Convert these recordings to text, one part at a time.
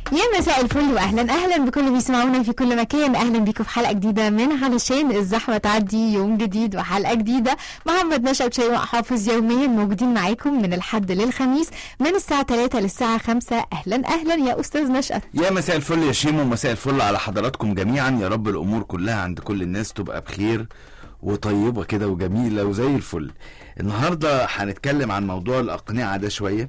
يا مساء الفل واهلا اهلا بكل اللي بيسمعونا في كل مكان اهلا بيكم في حلقه جديده من علشان الزحمه تعدي يوم جديد وحلقه جديده محمد نشأت شيماء حافظ يوميا موجودين معاكم من الحد للخميس من الساعه 3 للساعه 5 اهلا اهلا يا استاذ نشأت يا مساء الفل يا شيمو ومساء الفل على حضراتكم جميعا يا رب الامور كلها عند كل الناس تبقى بخير وطيبه كده وجميله وزي الفل النهارده هنتكلم عن موضوع الاقنعه ده شويه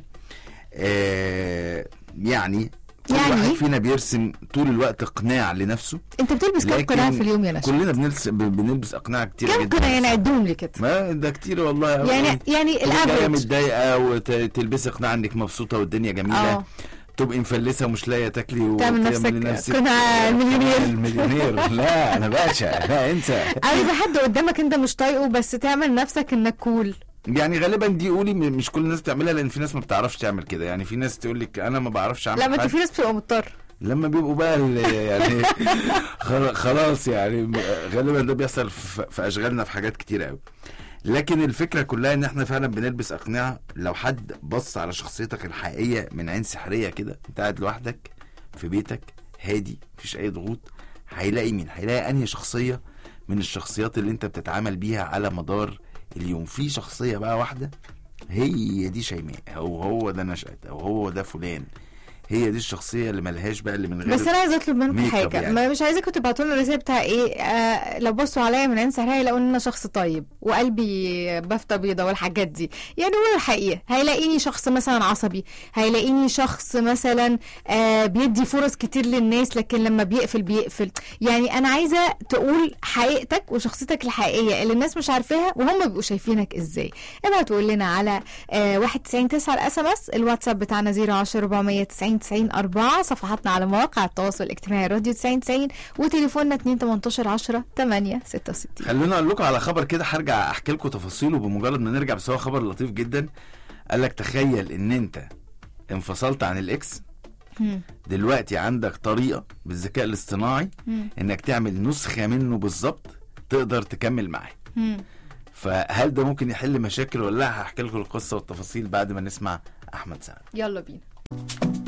آه يعني كل يعني؟ واحد فينا بيرسم طول الوقت اقناع لنفسه انت بتلبس كام لكن قناع في اليوم يا نشأت كلنا بنلبس ب- بنلبس اقنعه كتير كام جدا قناع يعني عدهم لي كده ما ده كتير والله أوي يعني أوي. يعني تبقي جايه الافرج متضايقه وتلبسي قناع انك مبسوطه والدنيا جميله اه تبقي مفلسه ومش لاقيه تاكلي تعمل وتعملي نفسك نفسك قناع المليونير. المليونير لا انا باشا لا انسى او يبقى حد قدامك انت مش طايقه بس تعمل نفسك انك كول يعني غالبا دي قولي م- مش كل الناس بتعملها لان في ناس ما بتعرفش تعمل كده يعني في ناس تقول لك انا ما بعرفش اعمل لا ما انت حاجة. في ناس بتبقى مضطر لما بيبقوا بقى ال- يعني خل- خلاص يعني م- غالبا ده بيحصل في في اشغالنا في حاجات كتير قوي لكن الفكره كلها ان احنا فعلا بنلبس اقنعه لو حد بص على شخصيتك الحقيقيه من عين سحريه كده انت قاعد لوحدك في بيتك هادي مفيش اي ضغوط هيلاقي مين هيلاقي انهي شخصيه من الشخصيات اللي انت بتتعامل بيها على مدار اليوم في شخصيه بقى واحده هي دي شيماء او هو ده نشأت او هو ده فلان هي دي الشخصيه اللي ملهاش بقى اللي من غير بس انا عايزه اطلب منكم ميك اب حاجه يعني. ما مش عايزاكم تبعتوا لنا الرساله بتاع ايه آه لو بصوا عليا من عين سحريه يلاقوا ان انا شخص طيب وقلبي بفته بيضه والحاجات دي يعني هو الحقيقه هيلاقيني شخص مثلا عصبي هيلاقيني شخص مثلا آه بيدي فرص كتير للناس لكن لما بيقفل بيقفل يعني انا عايزه تقول حقيقتك وشخصيتك الحقيقيه اللي الناس مش عارفاها وهم بيبقوا شايفينك ازاي ابعتوا لنا على آه 91 9 الاس ام اس الواتساب بتاعنا 010 490 90 4 صفحاتنا على مواقع التواصل الاجتماعي راديو 90 90 وتليفوننا 2 18 10 8 66 خلونا اقول لكم على خبر كده هرجع احكي لكم تفاصيله بمجرد ما نرجع بس هو خبر لطيف جدا قال لك تخيل ان انت انفصلت عن الاكس مم. دلوقتي عندك طريقه بالذكاء الاصطناعي مم. انك تعمل نسخه منه بالظبط تقدر تكمل معاه مم. فهل ده ممكن يحل مشاكل ولا لا هحكي لكم القصه والتفاصيل بعد ما نسمع احمد سعد يلا بينا